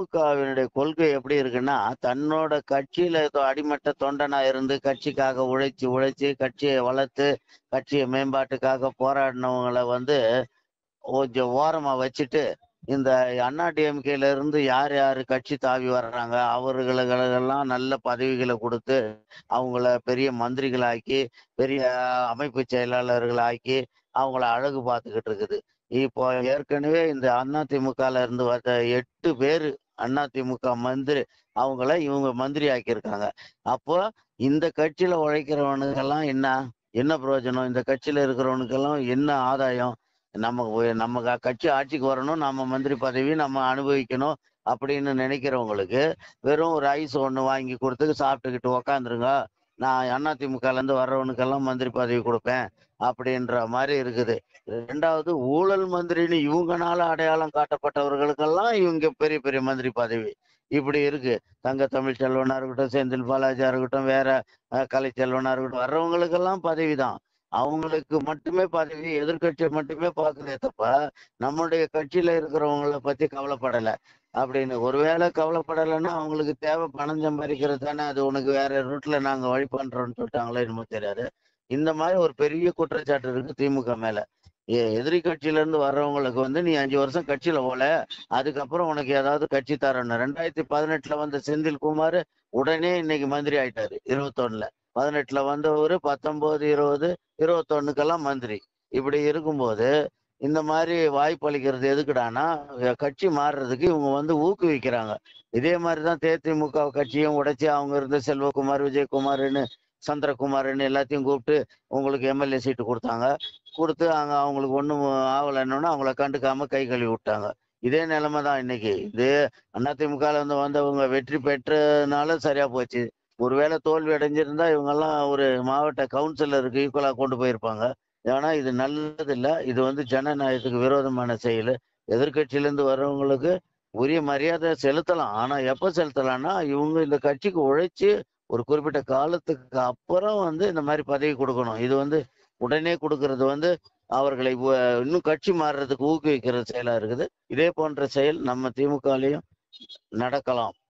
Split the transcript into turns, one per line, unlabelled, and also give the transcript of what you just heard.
திமுகவினுடைய கொள்கை எப்படி இருக்குன்னா தன்னோட கட்சியில ஏதோ அடிமட்ட தொண்டனா இருந்து கட்சிக்காக உழைச்சு உழைச்சு கட்சியை வளர்த்து கட்சியை மேம்பாட்டுக்காக போராடினவங்களை வந்து கொஞ்சம் ஓரமா வச்சுட்டு இந்த அண்ணா டிஎம்கேல இருந்து யார் யாரு கட்சி தாவி வர்றாங்க அவர்களுக்கெல்லாம் நல்ல பதவிகளை கொடுத்து அவங்கள பெரிய மந்திரிகளாக்கி பெரிய அமைப்பு செயலாளர்களாக்கி அவங்கள அழகு பார்த்துக்கிட்டு இருக்குது இப்போ ஏற்கனவே இந்த அதிமுகல இருந்து வந்த எட்டு பேர் அதிமுக மந்திரி அவங்கள இவங்க மந்திரி ஆக்கியிருக்காங்க அப்போ இந்த கட்சியில உழைக்கிறவனுக்கெல்லாம் என்ன என்ன பிரயோஜனம் இந்த கட்சியில இருக்கிறவனுக்கெல்லாம் என்ன ஆதாயம் நம்ம ஒ- நம்ம க- கட்சி ஆட்சிக்கு வரணும் நம்ம மந்திரி பதவி நம்ம அனுபவிக்கணும் அப்படின்னு நினைக்கிறவங்களுக்கு வெறும் ஒரு ஐஸ் ஒன்று வாங்கி கொடுத்து சாப்பிட்டுக்கிட்டு உக்காந்துருங்க நான் அதிமுகல இருந்து வர்றவனுக்கெல்லாம் மந்திரி பதவி கொடுப்பேன் அப்படின்ற மாதிரி இருக்குது ரெண்டாவது ஊழல் மந்திரின்னு இவங்கனால அடையாளம் காட்டப்பட்டவர்களுக்கெல்லாம் இவங்க பெரிய பெரிய மந்திரி பதவி இப்படி இருக்கு தங்க தமிழ் செல்வனா இருக்கட்டும் செந்தில் பாலாஜியா இருக்கட்டும் வேற அஹ், கலை செல்வனா இருக்கட்டும் வர்றவங்களுக்கெல்லாம் பதவி தான் அவங்களுக்கு மட்டுமே பதவி எதிர்க்கட்சியை மட்டுமே பார்க்குதே தப்ப நம்முடைய கட்சியில இருக்கிறவங்கள பத்தி கவலைப்படலை அப்படின்னு ஒருவேளை கவலைப்படலைன்னா அவங்களுக்கு தேவை பணம் சம்பாதிக்கிறது தானே அது உனக்கு வேற ரூட்ல நாங்க வழி பண்றோம்னு சொல்லிட்டாங்களோ என்னமோ தெரியாது இந்த மாதிரி ஒரு பெரிய குற்றச்சாட்டு இருக்கு திமுக மேல எ- எதிரி கட்சியில இருந்து வர்றவங்களுக்கு வந்து நீ அஞ்சு வருஷம் கட்சியில போல அதுக்கப்புறம் உனக்கு ஏதாவது கட்சி தரணும் ரெண்டாயிரத்தி பதினெட்டுல வந்த செந்தில் குமார் உடனே இன்னைக்கு மந்திரி ஆயிட்டாரு இருபத்தொன்னுல பதினெட்டுல வந்தவர் பத்தொன்பது இருபது இருபத்தொன்னுக்கெல்லாம் மந்திரி இப்படி இருக்கும்போது இந்த மாதிரி வாய்ப்பு அளிக்கிறது எதுக்குடானா அஹ் கட்சி மாறுறதுக்கு இவங்க வந்து ஊக்குவிக்கிறாங்க இதே மாதிரி தான் தேமுதிக கட்சியும் உடைச்சி அவங்க இருந்த செல்வகுமார் விஜயகுமார்னு சந்திரகுமார்னு எல்லாத்தையும் கூப்பிட்டு உங்களுக்கு எம்எல்ஏ சீட்டு கொடுத்தாங்க கொடுத்து அங்க அவங்களுக்கு ஒன்றும் ஆகலைன்னு அவங்கள கண்டுக்காம கை கழுவி விட்டாங்க இதே நிலைமை தான் இன்னைக்கு இது அதிமுகல வந்து வந்தவங்க வெற்றி பெற்றனால சரியா போச்சு ஒருவேளை தோல்வி அடைஞ்சிருந்தா இவங்கெல்லாம் ஒரு மாவட்ட கவுன்சிலருக்கு ஈக்குவலா கொண்டு போயிருப்பாங்க ஏன்னா இது நல்லது இல்ல இது வந்து ஜனநாயகத்துக்கு விரோதமான செயல் எதிர்க்கட்சியிலேருந்து வர்றவங்களுக்கு உரிய மரியாதை செலுத்தலாம் ஆனா எப்ப செலுத்தலாம்னா இவங்க இந்த கட்சிக்கு உழைச்சு ஒரு குறிப்பிட்ட காலத்துக்கு அப்புறம் வந்து இந்த மாதிரி பதவி கொடுக்கணும் இது வந்து உடனே கொடுக்கறது வந்து அவர்களை உ- இன்னும் கட்சி மாறுறதுக்கு ஊக்குவிக்கிற செயலா இருக்குது இதே போன்ற செயல் நம்ம திமுகலையும் நடக்கலாம்